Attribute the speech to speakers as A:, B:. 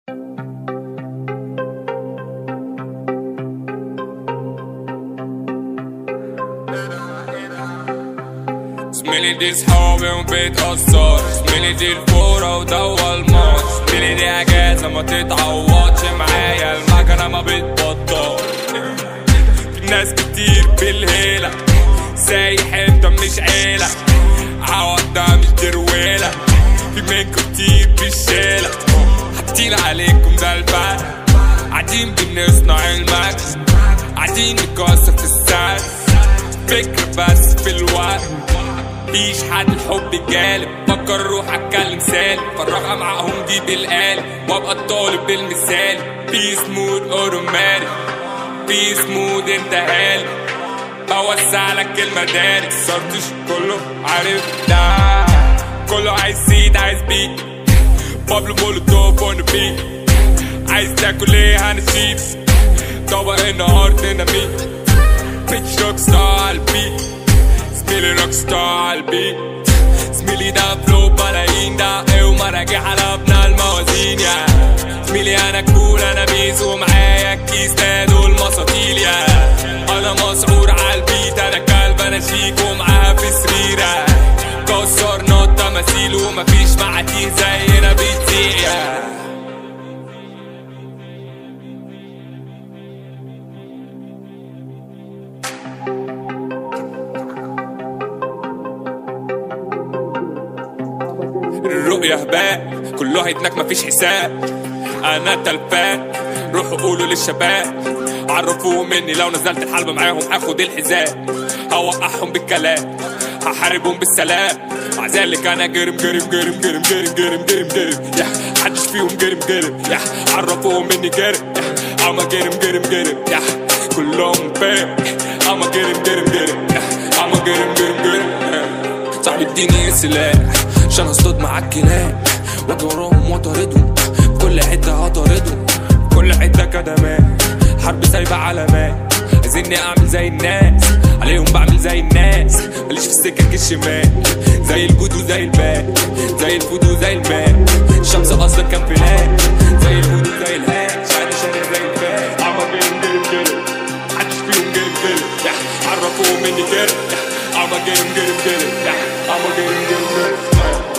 A: زميلي دي صحابي وبيتأثر زميلي دي الفورة وده الماتش زميلي دي اجازة ما تتعوضش معايا المكنة ما بتبطل في ناس كتير بالهيلة سايح انت مش عيلة عوض ده مش درويلة في منكم كتير بالشيلة حاطين عليكم ده البعد قاعدين بنصنع المكس قاعدين نكسر في السعر فكرة بس في الوقت مفيش حد الحب جالب فكر روح اتكلم سالم فرغها معاهم دي بالقالب وابقى الطالب بالمثال بيس مود اوتوماتيك بيس مود انت هالب بوسع لك المدارك صرتش كله عارف ده كله عايز سيد عايز بيت بابلو مولوتوف اون بيت عايز تاكل ايه هنشيف طبق النهار ديناميت بيتش روك ستار على البيت زميلي روك ستار على البيت زميلي ده فلو بلايين ده وما راجع على ابن الموازين يا زميلي انا كول انا بيز ومعايا الكيس ده دول مساطيل يا انا مسعور على البيت انا كلب انا شيك ومعاها في سريرة كسرنا التماثيل ومفيش معاتيه زينا بتزيع يا الرؤية هباء كله هيتنك مفيش حساب انا تلفان روحوا قولوا للشباب عرفوهم مني لو نزلت الحلبة معاهم هاخد الحذاء هوقعهم بالكلام هحاربهم بالسلام مع ذلك انا جرم جرم جرم جرم جرم جرم جرم جرم يا محدش فيهم جرم جرم يا عرفوهم مني جرم يا اما جرم جرم جرم يا كلهم فاهم اما جرم جرم جرم يا اما جرم جرم جرم صاحبي اديني سلاح عشان اصطاد معاك كلاب واجي وراهم واطاردهم في كل حته هطاردهم في كل حته كدمات حرب سايبه علامات عايزيني اعمل زي الناس عليهم بعمل زي الناس ماليش في السكك الشمال زي الجود وزي الباء زي الفود وزي الماء الشمس اصلا كان فلاك زي الهود وزي الهاك شعري شارع زي الفاك عمر جرم جرم جرم محدش فيهم جرم جرم يا عرفوهم مني جرم يا عمر جرم جرم جرم يا عمر جرم جرم جرم